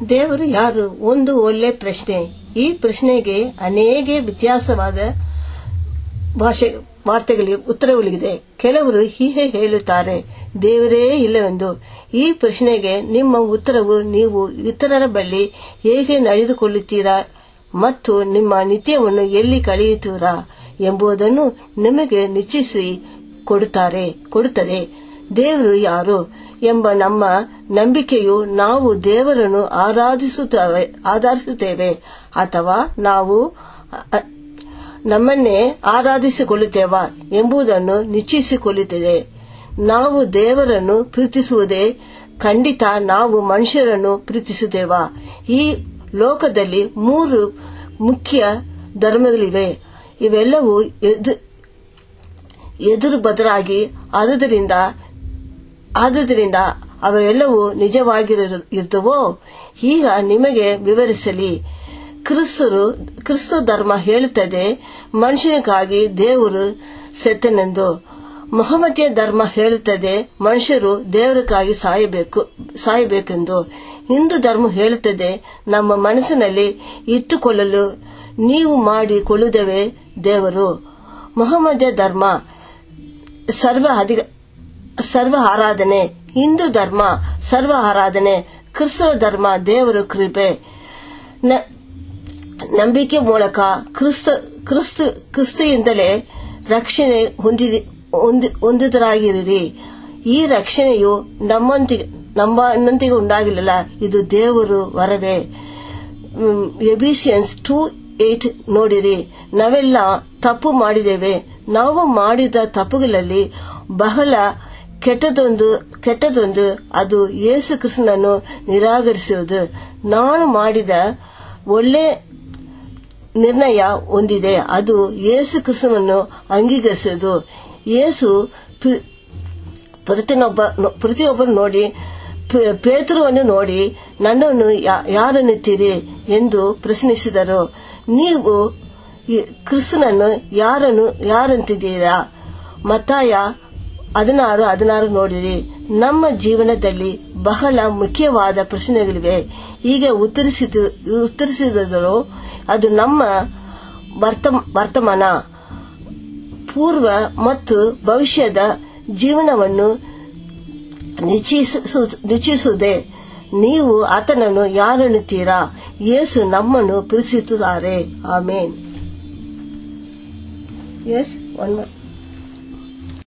ದೇವರು ಯಾರು ಒಂದು ಒಳ್ಳೆ ಪ್ರಶ್ನೆ ಈ ಪ್ರಶ್ನೆಗೆ ಅನೇಕ ವ್ಯತ್ಯಾಸವಾದ ಭಾಷೆ ವಾರ್ತೆಗಳಿಗೆ ಉತ್ತರಗಳಿದೆ ಕೆಲವರು ಹೀಗೆ ಹೇಳುತ್ತಾರೆ ದೇವರೇ ಇಲ್ಲವೆಂದು ಈ ಪ್ರಶ್ನೆಗೆ ನಿಮ್ಮ ಉತ್ತರವು ನೀವು ಇತರರ ಬಳಿ ಹೇಗೆ ನಡೆದುಕೊಳ್ಳುತ್ತೀರಾ ಮತ್ತು ನಿಮ್ಮ ನಿತ್ಯವನ್ನು ಎಲ್ಲಿ ಕಳೆಯುತ್ತೀರಾ ಎಂಬುದನ್ನು ನಿಮಗೆ ನಿಶ್ಚಯಿಸಿ ಕೊಡುತ್ತಾರೆ ಕೊಡುತ್ತದೆ ದೇವರು ಯಾರು ಎಂಬ ನಮ್ಮ ನಂಬಿಕೆಯು ನಾವು ದೇವರನ್ನು ಆರಾಧಿಸುತ್ತೇವೆ ಆರಾಧಿಸುತ್ತೇವೆ ಅಥವಾ ನಾವು ಅ- ನಮ್ಮನ್ನೇ ಆರಾಧಿಸಿಕೊಳ್ಳುತ್ತೇವಾ ಎಂಬುದನ್ನು ನಿಶ್ಚಯಿಸಿಕೊಳ್ಳುತ್ತದೆ ನಾವು ದೇವರನ್ನು ಪ್ರೀತಿಸುವುದೇ ಖಂಡಿತ ನಾವು ಮನುಷ್ಯರನ್ನು ಪ್ರೀತಿಸುತ್ತೇವಾ ಈ ಲೋಕದಲ್ಲಿ ಮೂರು ಮುಖ್ಯ ಧರ್ಮಗಳಿವೆ ಇವೆಲ್ಲವೂ ಎದು- ಎದುರು ಬದಲಾಗಿ ಆದುದರಿಂದ ಆದುದರಿಂದ ಅವೆಲ್ಲವೂ ನಿಜವಾಗಿರುತ್ತವೋ ಈಗ ನಿಮಗೆ ವಿವರಿಸಲಿ ಕ್ರಿಸ್ತರು ಕ್ರಿಸ್ತ ಧರ್ಮ ಹೇಳುತ್ತದೆ ಮನುಷ್ಯನಿಗಾಗಿ ದೇವರು ಸೆತ್ತನೆಂದು ಮೊಹಮ್ಮದಿಯ ಧರ್ಮ ಹೇಳುತ್ತದೆ ಮನುಷ್ಯರು ದೇವರಿಗಾಗಿ ಸಾಯಬೇಕು ಸಾಯಬೇಕೆಂದು ಹಿಂದೂ ಧರ್ಮ ಹೇಳುತ್ತದೆ ನಮ್ಮ ಮನಸ್ಸಿನಲ್ಲಿ ಇಟ್ಟುಕೊಳ್ಳಲು ನೀವು ಮಾಡಿಕೊಳ್ಳುವುದವೇ ದೇವರು ಮೊಹಮ್ಮದಿಯ ಧರ್ಮ ಸರ್ವ ಅಧಿಕ ಸರ್ವ ಆರಾಧನೆ ಹಿಂದೂ ಧರ್ಮ ಸರ್ವ ಆರಾಧನೆ ಕ್ರಿಸ್ತವ ಧರ್ಮ ದೇವರ ಕೃಪೆ ನ- ನಂಬಿಕೆ ಮೂಲಕ ಕ್ರಿಸ್ತ ಕ್ರಿಸ್ತ ಕ್ರಿಸ್ತೆಯಿಂದಲೇ ರಕ್ಷಣೆ ಹೊಂದಿದ ಹೊಂದಿ- ಹೊಂದಿದರಾಗಿರಿರಿ ಈ ರಕ್ಷಣೆಯು ನಮ್ಮೊಂದಿಗೆ ನಮ್ಮನ್ನೊಂದಿಗೆ ಉಂಟಾಗಿಲ್ಲ ಇದು ದೇವರು ವರವೇ ಎಬಿಸಿಯನ್ಸ್ ಟೂ ಏಟ್ ನೋಡಿರಿ ನಾವೆಲ್ಲ ತಪ್ಪು ಮಾಡಿದ್ದೇವೆ ನಾವು ಮಾಡಿದ ತಪ್ಪುಗಳಲ್ಲಿ ಬಹಳ ಕೆಟ್ಟದೊಂದು ಕೆಟ್ಟದೊಂದು ಅದು ಯೇಸು ಕ್ರಿಸ್ತನನ್ನು ನಿರಾಕರಿಸುವುದು ನಾನು ಮಾಡಿದ ಒಳ್ಳೆ ನಿರ್ಣಯ ಹೊಂದಿದೆ ಅದು ಯೇಸು ಕ್ರಿಸ್ತನನ್ನು ಅಂಗೀಕರಿಸುವುದು ಯೇಸು ಪ್ರ- ಪ್ರತಿಯೊಬ್ಬ ಪ್ರತಿಯೊಬ್ಬರು ನೋಡಿ ಪೇ- ಪೇತೃವನ್ನು ನೋಡಿ ನನ್ನನ್ನು ಯಾ- ಯಾರನ್ನುತ್ತೀರಿ ಎಂದು ಪ್ರಶ್ನಿಸಿದರು ನೀವು ಈ ಕ್ರಿಸ್ತನನ್ನು ಯಾರನ್ನು ಯಾರಂತಿದ್ದೀರಾ ಮತ್ತಾಯ ಹದಿನಾರು ಹದಿನಾರು ನೋಡಿರಿ ನಮ್ಮ ಜೀವನದಲ್ಲಿ ಬಹಳ ಮುಖ್ಯವಾದ ಪ್ರಶ್ನೆಗಳಿವೆ ಈಗ ಉತ್ತರಿಸಿದ ಉತ್ತರಿಸಿದರು ಅದು ನಮ್ಮ ವರ್ತ- ವರ್ತಮಾನ ಪೂರ್ವ ಮತ್ತು ಭವಿಷ್ಯದ ಜೀವನವನ್ನು ನಿಶ್ಚಯಿಸು- ನಿಶ್ಚಯಿಸುವುದೇ ನೀವು ಆತನನ್ನು ಯಾರನ್ನುತ್ತೀರಾ ಯೇಸು ನಮ್ಮನ್ನು ಪ್ರೀತಿಸುತ್ತಾರೆ ಆಮೇನ್ ಎಸ್ ಒನ್